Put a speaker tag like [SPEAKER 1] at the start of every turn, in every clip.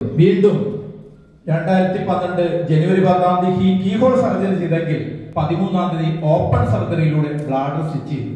[SPEAKER 1] വീണ്ടും രണ്ടായിരത്തി പന്ത്രണ്ട് ജനുവരി പത്താം തീയതി കീഹോൾ സർജറി ചെയ്തെങ്കിൽ പതിമൂന്നാം തീയതി ഓപ്പൺ സർജറിയിലൂടെ ബ്ലാഡർ സ്റ്റിച്ച് ചെയ്തു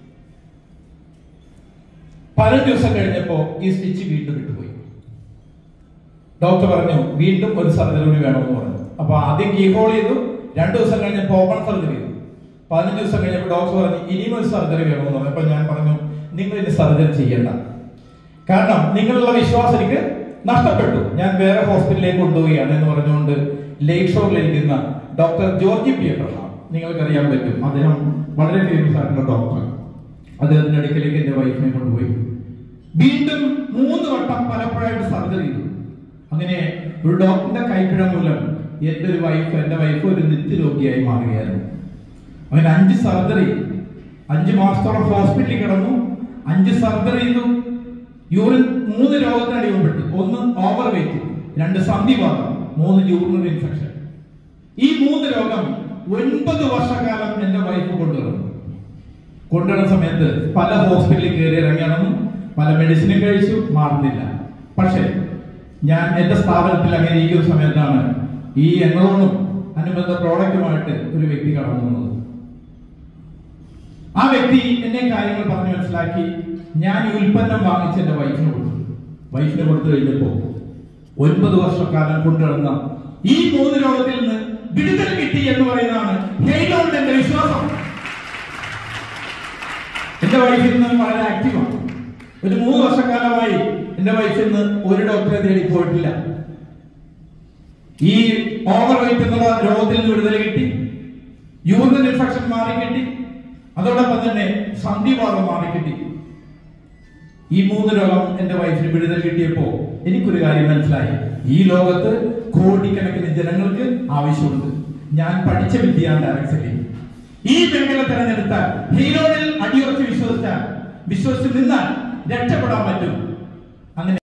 [SPEAKER 1] പതിനഞ്ച് ദിവസം കഴിഞ്ഞപ്പോ ഈ സ്റ്റിച്ച് വീണ്ടും വിട്ടുപോയി ഡോക്ടർ പറഞ്ഞു വീണ്ടും ഒരു സർജറി കൂടി വേണമെന്ന് പറഞ്ഞു അപ്പൊ ആദ്യം കീഹോൾ ചെയ്തു രണ്ടു ദിവസം കഴിഞ്ഞപ്പോൾ ഓപ്പൺ സർജറി ചെയ്തു പതിനഞ്ച് ദിവസം കഴിഞ്ഞപ്പോൾ ഡോക്ടർ പറഞ്ഞു ഇനിയും ഒരു സർജറി വേണമെന്ന് പറഞ്ഞു അപ്പൊ ഞാൻ പറഞ്ഞു നിങ്ങൾ ഇനി സർജറി ചെയ്യണ്ട കാരണം നിങ്ങളുള്ള വിശ്വാസം എനിക്ക് നഷ്ടപ്പെട്ടു ഞാൻ വേറെ ഹോസ്പിറ്റലിലേക്ക് കൊണ്ടുപോവുകയാണ് എന്ന് പറഞ്ഞുകൊണ്ട് ലേക്ക് ഷോറിലിരിക്കുന്ന ഡോക്ടർ ജോർജി പി എബ്രഹാം നിങ്ങൾക്ക് അറിയാൻ പറ്റും അദ്ദേഹം വളരെ ഫേമസ് ആയിട്ടുള്ള ഡോക്ടർ അദ്ദേഹത്തിന്റെ അടുക്കലേക്ക് എന്റെ വൈഫിനെ കൊണ്ടുപോയി വീണ്ടും മൂന്ന് വട്ടം പലപ്പോഴായിട്ട് സർജറി ചെയ്തു അങ്ങനെ ഒരു ഡോക്ടറിന്റെ കൈപ്പിഴ മൂലം എന്റെ ഒരു വൈഫ് എന്റെ വൈഫ് ഒരു നിത്യരോഗിയായി മാറുകയായിരുന്നു അങ്ങനെ അഞ്ച് സർജറി അഞ്ച് മാസത്തോളം ഹോസ്പിറ്റലിൽ കിടന്നു അഞ്ച് സർജറി ചെയ്തു യൂറിൻ മൂന്ന് രോഗത്തിന് അടിമപ്പെട്ടു ഒന്ന് ഓവർ വെയിറ്റ് രണ്ട് സന്ധിവാദം മൂന്ന് യൂറിനറി ഇൻഫെക്ഷൻ ഈ മൂന്ന് രോഗം ഒൻപത് വർഷക്കാലം എന്റെ വൈഫ് കൊണ്ടുവന്നു കൊണ്ടുവരുന്ന സമയത്ത് പല ഹോസ്പിറ്റലിൽ കയറി ഇറങ്ങി നടന്നു പല മെഡിസിനും കഴിച്ചു മാറുന്നില്ല പക്ഷേ ഞാൻ എന്റെ സ്ഥാപനത്തിൽ അങ്ങനെ ഇരിക്കുന്ന സമയത്താണ് ഈ എൻറോണും അനുബന്ധ പ്രോഡക്റ്റുമായിട്ട് ഒരു വ്യക്തി കടന്നു വന്നത് ആ വ്യക്തി എന്നെ കാര്യങ്ങൾ പറഞ്ഞ് മനസ്സിലാക്കി ഞാൻ ഈ ഉൽപ്പന്നം വാങ്ങിച്ച് എന്റെ വൈഫിന് കൊടുത്തു വൈഫിന് കൊടുത്തു കഴിഞ്ഞപ്പോ ഒൻപത് വർഷക്കാലം കൊണ്ടുവന്ന ഈ മൂന്ന് രോഗത്തിൽ നിന്ന് വിടുതൽ കിട്ടി എന്ന് പറയുന്നതാണ് ഹെയ്ലോണ്ട് എന്റെ വിശ്വാസം എന്റെ വൈഫ് ഇന്ന് വളരെ ആക്റ്റീവാണ് ഒരു മൂന്ന് വർഷക്കാലമായി എന്റെ വൈഫ് ഇന്ന് ഒരു ഡോക്ടറെ തേടി പോയിട്ടില്ല ഈ ഓവർ വെയിറ്റ് എന്നുള്ള രോഗത്തിൽ നിന്ന് വിടുതൽ കിട്ടി യൂറിൻ ഇൻഫെക്ഷൻ മാറി കിട്ടി അതോടൊപ്പം തന്നെ സന്ധിവാദം മാറി കിട്ടി ഈ മൂന്ന് രോഗം എന്റെ വൈഫിന് വിടുതൽ കിട്ടിയപ്പോ എനിക്കൊരു കാര്യം മനസ്സിലായി ഈ ലോകത്ത് കോടിക്കണക്കിന് ജനങ്ങൾക്ക് ആവശ്യമുണ്ട് ഞാൻ പഠിച്ച വിദ്യയാണ് ഡയറക്ട് സെല്ലിംഗ് ഈ മേഖല തെരഞ്ഞെടുത്താൽ ഹീറോയിൽ അടിയുറച്ച് വിശ്വസിച്ചാൽ വിശ്വസിച്ച് നിന്നാൽ രക്ഷപ്പെടാൻ പറ്റും അങ്ങനെ